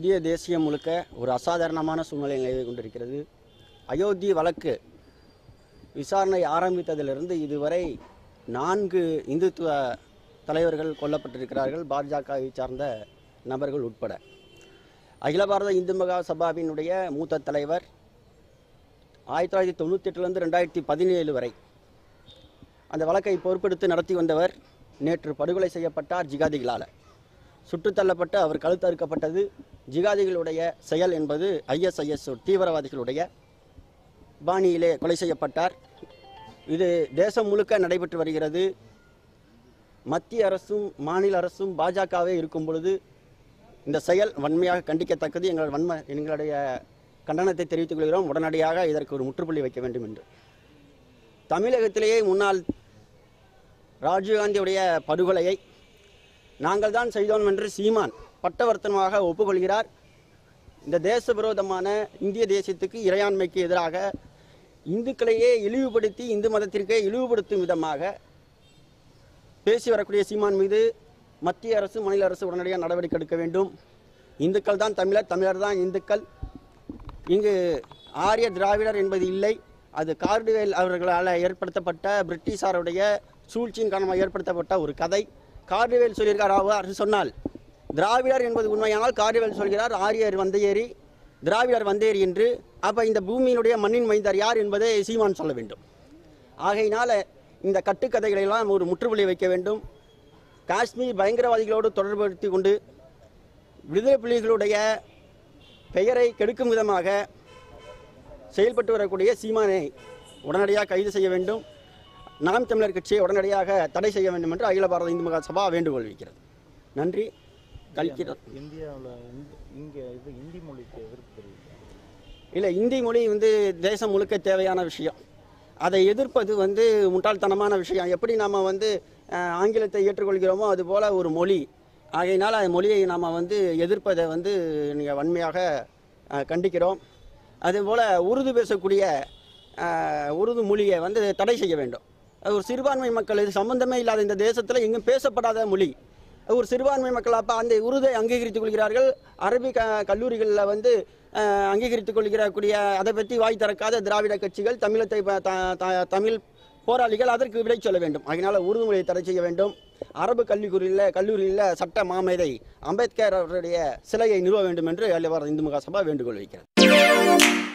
இந்திய தேசியம் முழுக்க ஒரு அசாதாரணமான சூழ்நிலை நிலவி கொண்டிருக்கிறது அயோத்தி வழக்கு விசாரணை ஆரம்பித்ததிலிருந்து இதுவரை நான்கு இந்துத்துவ தலைவர்கள் கொல்லப்பட்டிருக்கிறார்கள் பாஜகவை சார்ந்த நபர்கள் உட்பட அகில பாரத இந்து மகா சபாவினுடைய மூத்த தலைவர் ஆயிரத்தி தொள்ளாயிரத்தி தொண்ணூற்றி எட்டுலேருந்து ரெண்டாயிரத்தி பதினேழு வரை அந்த வழக்கை பொறுப்பெடுத்து நடத்தி வந்தவர் நேற்று படுகொலை செய்யப்பட்டார் ஜிகாதிகளால் சுட்டுத் தள்ளப்பட்டு அவர் கழுத்து அறுக்கப்பட்டது ஜிகாதிகளுடைய செயல் என்பது ஐஎஸ்ஐஎஸ் தீவிரவாதிகளுடைய பாணியிலே கொலை செய்யப்பட்டார் இது தேசம் முழுக்க நடைபெற்று வருகிறது மத்திய அரசும் மாநில அரசும் பாஜகவே இருக்கும் பொழுது இந்த செயல் வன்மையாக கண்டிக்கத்தக்கது எங்கள் வன்ம எங்களுடைய கண்டனத்தை தெரிவித்துக் கொள்கிறோம் உடனடியாக இதற்கு ஒரு முற்றுப்புள்ளி வைக்க வேண்டும் என்று தமிழகத்திலேயே முன்னாள் ராஜீவ்காந்தியுடைய படுகொலையை நாங்கள் தான் செய்தோம் என்று சீமான் பட்டவர்த்தனமாக ஒப்புக்கொள்கிறார் இந்த தேச விரோதமான இந்திய தேசியத்துக்கு இறையாண்மைக்கு எதிராக இந்துக்களையே இழிவுபடுத்தி இந்து மதத்திற்கே இழிவுபடுத்தும் விதமாக பேசி வரக்கூடிய சீமான் மீது மத்திய அரசு மாநில அரசு உடனடியாக நடவடிக்கை எடுக்க வேண்டும் இந்துக்கள் தான் தமிழர் தமிழர் தான் இந்துக்கள் இங்கு ஆரிய திராவிடர் என்பது இல்லை அது கார்டுவேல் அவர்களால் ஏற்படுத்தப்பட்ட பிரிட்டிஷாருடைய சூழ்ச்சியின் காரணமாக ஏற்படுத்தப்பட்ட ஒரு கதை கார்டுவேல் சொல்லியிருக்கார் அவர் சொன்னால் திராவிடர் என்பது உண்மையானால் கார்டுவேல் சொல்கிறார் ஆரியர் வந்தேறி திராவிடர் வந்தேறி என்று அப்போ இந்த பூமியினுடைய மண்ணின் மைந்தார் யார் என்பதை சீமான் சொல்ல வேண்டும் ஆகையினால இந்த கட்டுக்கதைகளை எல்லாம் ஒரு முற்றுப்புள்ளி வைக்க வேண்டும் காஷ்மீர் பயங்கரவாதிகளோடு தொடர்படுத்தி கொண்டு விடுதலை புலிகளுடைய பெயரை கெடுக்கும் விதமாக செயல்பட்டு வரக்கூடிய சீமானை உடனடியாக கைது செய்ய வேண்டும் நாம் தமிழர் கட்சியை உடனடியாக தடை செய்ய வேண்டும் என்று அகில பாரத இந்து மகா சபா வேண்டுகோள் வைக்கிறது நன்றி கல்கிறோம் இந்தியாவில் இங்கே இது இந்தி மொழிக்கு எதிர்ப்பு தெரிவிக்கிறாங்க இல்லை இந்தி மொழி வந்து தேசம் முழுக்க தேவையான விஷயம் அதை எதிர்ப்பது வந்து முட்டாள்தனமான விஷயம் எப்படி நம்ம வந்து அஹ், ஆங்கிலத்தை ஏற்றுக்கொள்கிறோமோ அதுபோல் ஒரு மொழி ஆகையினால் அந்த மொழியை நாம் வந்து எதிர்ப்பதை வந்து நீங்கள் வன்மையாக அஹ், கண்டிக்கிறோம் அதுபோல் உருது பேசக்கூடிய அஹ், உருது மொழியை வந்து தடை செய்ய வேண்டும் அது ஒரு சிறுபான்மை மக்கள் இது சம்பந்தமே இல்லாத இந்த தேசத்தில் எங்கும் பேசப்படாத மொழி ஒரு சிறுபான்மை மக்கள் அப்போ அந்த உருதை அங்கீகரித்துக் கொள்கிறார்கள் அரபி க கல்லூரிகளில் வந்து அஹ், அங்கீகரித்துக் கொள்கிறக்கூடிய அதை பற்றி வாய் திறக்காத திராவிட கட்சிகள் தமிழத்தை ப- த- த- தமிழ் போராளிகள் அதற்கு விடை சொல்ல வேண்டும் அதனால் உருது மொழியை தடை செய்ய வேண்டும் அரபு கல்லூரியில் கல்லூரியில் சட்ட மாமேதை அம்பேத்கர் அவருடைய சிலையை நிறுவ வேண்டும் என்று அலிவார் இந்து மகாசபா வேண்டுகோள் வைக்கிறது